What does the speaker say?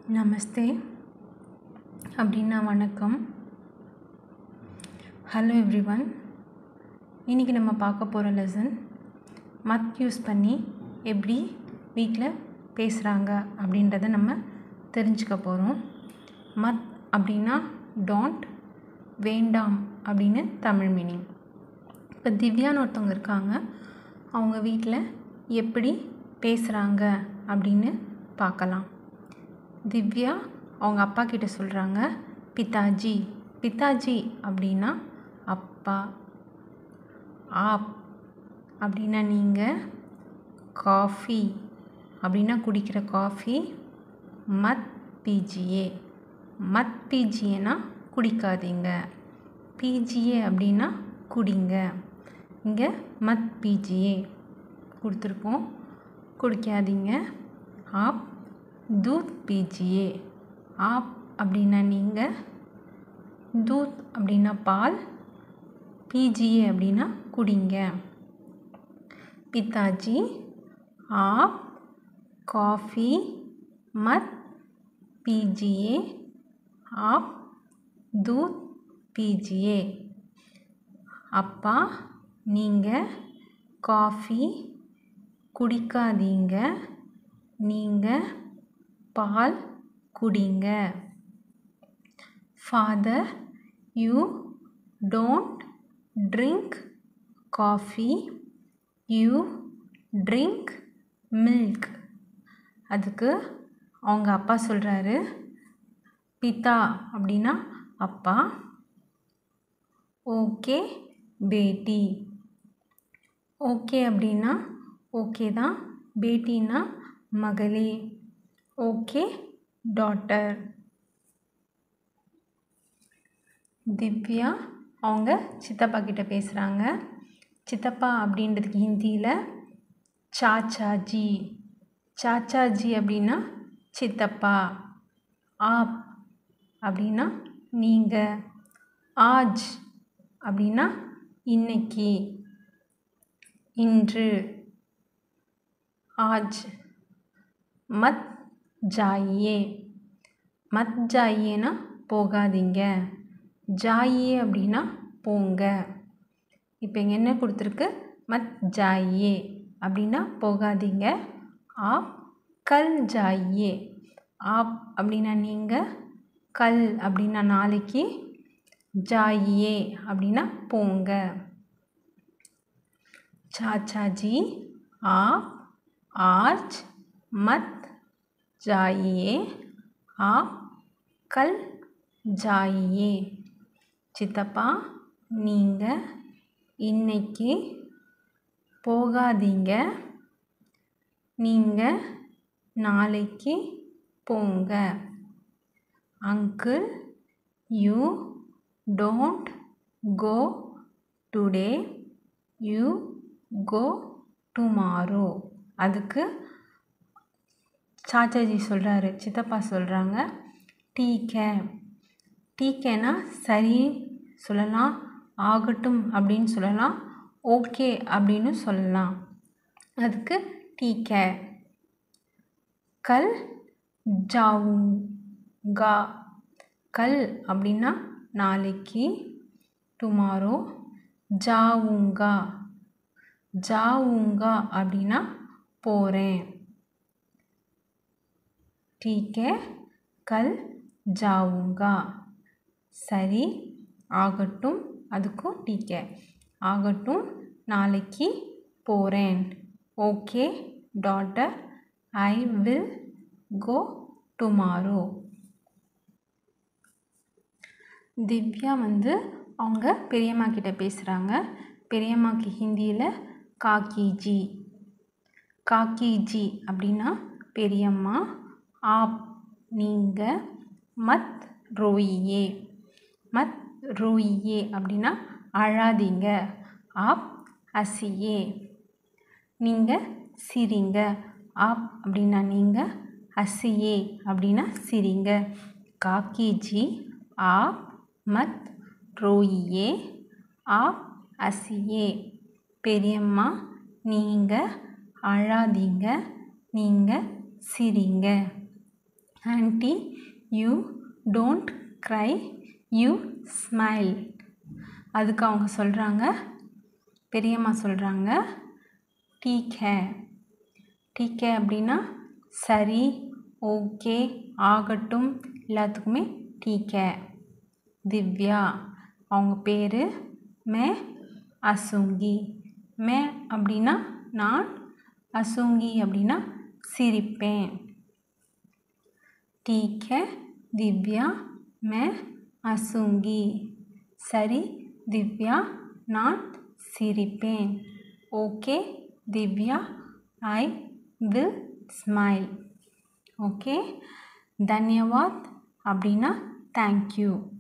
நமஸ்தே அப்படின்னா வணக்கம் hello everyone இன்றைக்கி நம்ம பார்க்க போகிற லெசன் மத் யூஸ் பண்ணி எப்படி வீட்டில் பேசுகிறாங்க அப்படின்றத நம்ம தெரிஞ்சுக்க போகிறோம் மத் அப்படின்னா டோன்ட் வேண்டாம் அப்படின்னு தமிழ் மீனிங் இப்போ திவ்யான்னு ஒருத்தவங்க இருக்காங்க அவங்க வீட்டில் எப்படி பேசுகிறாங்க அப்படின்னு பார்க்கலாம் திவ்யா அவங்க அப்பா கிட்ட சொல்கிறாங்க பிதாஜி பிதாஜி அப்படின்னா அப்பா ஆப் அப்படின்னா நீங்கள் காஃபி அப்படின்னா குடிக்கிற காஃபி மத் பிஜிஏ மத் பிஜிஏனா குடிக்காதீங்க பிஜிஏ அப்படின்னா குடிங்க இங்கே மத் பிஜிஏ கொடுத்துருக்கோம் குடிக்காதீங்க ஆப் தூத் பீஜியே ஆப் அப்படின்னா நீங்கள் தூத் அப்படின்னா பால் பீஜியே அப்படின்னா குடிங்க பிதாஜி ஆப் காஃபி மத் பீஜியே ஆப் தூத் பீஜியே அப்பா நீங்கள் காஃபி குடிக்காதீங்க நீங்கள் பால் குடிங்க father you don't drink coffee you drink milk அதுக்கு அவங்க அப்பா சொல்கிறாரு பிதா அப்படின்னா அப்பா ஓகே பேட்டி ஓகே அப்படின்னா ஓகே தான் பேட்டின்னா மகளே ஓகே டாட்டர் திவ்யா அவங்க சித்தப்பா கிட்ட பேசுகிறாங்க சித்தப்பா அப்படின்றதுக்கு ஹிந்தியில் சாச்சாஜி சாச்சாஜி அப்படின்னா சித்தப்பா ஆப் அப்படின்னா நீங்கள் ஆஜ் அப்படின்னா இன்னைக்கு இன்று ஆஜ் மத் ஜாயியே மத் ஜாயியேனா போகாதீங்க ஜாயியே அப்படின்னா போங்க இப்போ இங்கே என்ன கொடுத்துருக்கு மத் ஜாயியே அப்படின்னா போகாதீங்க ஆப் கல் ஜாயியே ஆப் அப்படின்னா நீங்கள் கல் அப்படின்னா நாளைக்கு ஜாயியே அப்படின்னா போங்க சாச்சாஜி ஆப் ஆஜ் மத் जाइए आप கல் ஜாயியே சித்தப்பா நீங்கள் இன்னைக்கு போகாதீங்க நீங்கள் நாளைக்கு போங்க uncle you don't go today you go tomorrow அதுக்கு சாச்சாஜி சொல்கிறாரு சித்தப்பா சொல்கிறாங்க டீக்கே டீக்கேனா சரி சொல்லலாம் ஆகட்டும் அப்படின்னு சொல்லலாம் ஓகே அப்படின்னு சொல்லலாம் அதுக்கு டீக்கே கல் ஜாவுங்கா கல் அப்படின்னா நாளைக்கு டுமாரோ ஜாவுங்கா ஜாவுங்கா அப்படின்னா போகிறேன் ठीक है கல் ஜாவுங்கா சரி ஆகட்டும் அதுக்கும் டீக்கே ஆகட்டும் நாளைக்கு போகிறேன் okay daughter I will go tomorrow Divya வந்து அவங்க பெரியம்மா கிட்ட பேசுகிறாங்க பெரியம்மாக்கு ஹிந்தியில் காக்கிஜி காக்கிஜி அப்படின்னா பெரியம்மா आप நீங்கள் மத் ரோயியே மத் ரோயியே அப்படின்னா அழாதீங்க ஆப் அசியே நீங்கள் சிரிங்க ஆப் அப்படின்னா நீங்கள் அசியே அப்படின்னா சிரிங்க காக்கிஜி ஆப் மத் ரோயியே ஆப் அசியே பெரியம்மா நீங்கள் அழாதீங்க நீங்கள் சிரிங்க aunty you don't cry you smile அதுக்கு அவங்க சொல்கிறாங்க பெரியம்மா சொல்கிறாங்க டீக்கே டீக்கே அப்படின்னா சரி ஓகே ஆகட்டும் எல்லாத்துக்குமே டீக்கே திவ்யா அவங்க பேர் மே அசுங்கி மே அப்படின்னா நான் அசுங்கி அப்படின்னா சிரிப்பேன் ठीक है திவ்யா மே அசுங்கி சரி திவ்யா நான் சிரிப்பேன் okay Divya I will smile okay தன்யவாத் அப்படின்னா தேங்க்யூ